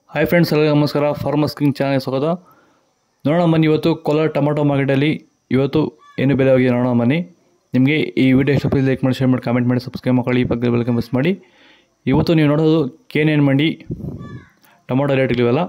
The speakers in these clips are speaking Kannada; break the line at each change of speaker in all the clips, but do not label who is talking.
ಹಾಯ್ ಫ್ರೆಂಡ್ಸ್ ಎಲ್ಲರಿಗೂ ನಮಸ್ಕಾರ ಫಾರ್ಮರ್ಸ್ ಕಿಂಗ್ ಚಾನಲ್ಗೆ ಸ್ವಾಗತ ನೋಡೋಣ ಬನ್ನಿ ಇವತ್ತು ಕೋಲಾರ ಟೊಮೊಟೊ ಮಾರ್ಕೆಟಲ್ಲಿ ಇವತ್ತು ಏನು ಬೆಲೆ ಹೋಗಿದೆ ನೋಡೋಣ ಬನ್ನಿ ನಿಮಗೆ ಈ ವಿಡಿಯೋ ಇಷ್ಟ ಪ್ಲೀಸ್ ಲೈಕ್ ಮಾಡಿ ಶೇರ್ ಮಾಡಿ ಕಾಮೆಂಟ್ ಮಾಡಿ ಸಬ್ಸ್ಕ್ರೈಬ್ ಮಾಡ್ಕೊಳ್ಳಿ ಈ ಪಕ್ಕದ ಬೆಲ್ಕನ್ ಮಿಸ್ ಮಾಡಿ ಇವತ್ತು ನೀವು ನೋಡೋದು ಕೆ ಎನ್ ಮಂಡಿ ಟೊಮೊಟೊ ರೇಟ್ಗಳಿವೆಲ್ಲ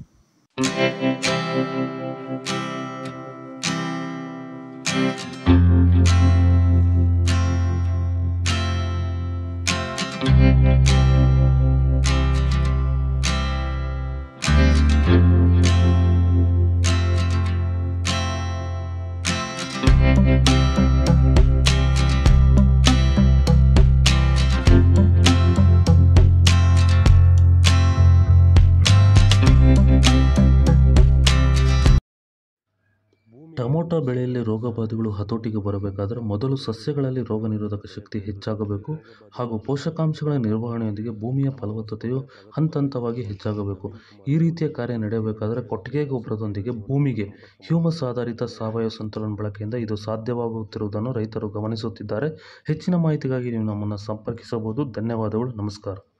ಟೊಮೊಟೊ ಬೆಳೆಯಲ್ಲಿ ರೋಗ ಬಾಧೆಗಳು ಹತೋಟಿಗೆ ಬರಬೇಕಾದರೆ ಮೊದಲು ಸಸ್ಯಗಳಲ್ಲಿ ರೋಗ ನಿರೋಧಕ ಶಕ್ತಿ ಹೆಚ್ಚಾಗಬೇಕು ಹಾಗೂ ಪೋಷಕಾಂಶಗಳ ನಿರ್ವಹಣೆಯೊಂದಿಗೆ ಭೂಮಿಯ ಫಲವತ್ತತೆಯು ಹಂತ ಹಂತವಾಗಿ ಹೆಚ್ಚಾಗಬೇಕು ಈ ರೀತಿಯ ಕಾರ್ಯ ನಡೆಯಬೇಕಾದರೆ ಕೊಟ್ಟಿಗೆ ಗೊಬ್ಬರದೊಂದಿಗೆ ಭೂಮಿಗೆ ಹ್ಯೂಮಸ್ ಆಧಾರಿತ ಸಾವಯವ ಸಂತುಲನ ಬಳಕೆಯಿಂದ ಇದು ಸಾಧ್ಯವಾಗುತ್ತಿರುವುದನ್ನು ರೈತರು ಗಮನಿಸುತ್ತಿದ್ದಾರೆ ಹೆಚ್ಚಿನ ಮಾಹಿತಿಗಾಗಿ ನೀವು ನಮ್ಮನ್ನು ಸಂಪರ್ಕಿಸಬಹುದು ಧನ್ಯವಾದಗಳು ನಮಸ್ಕಾರ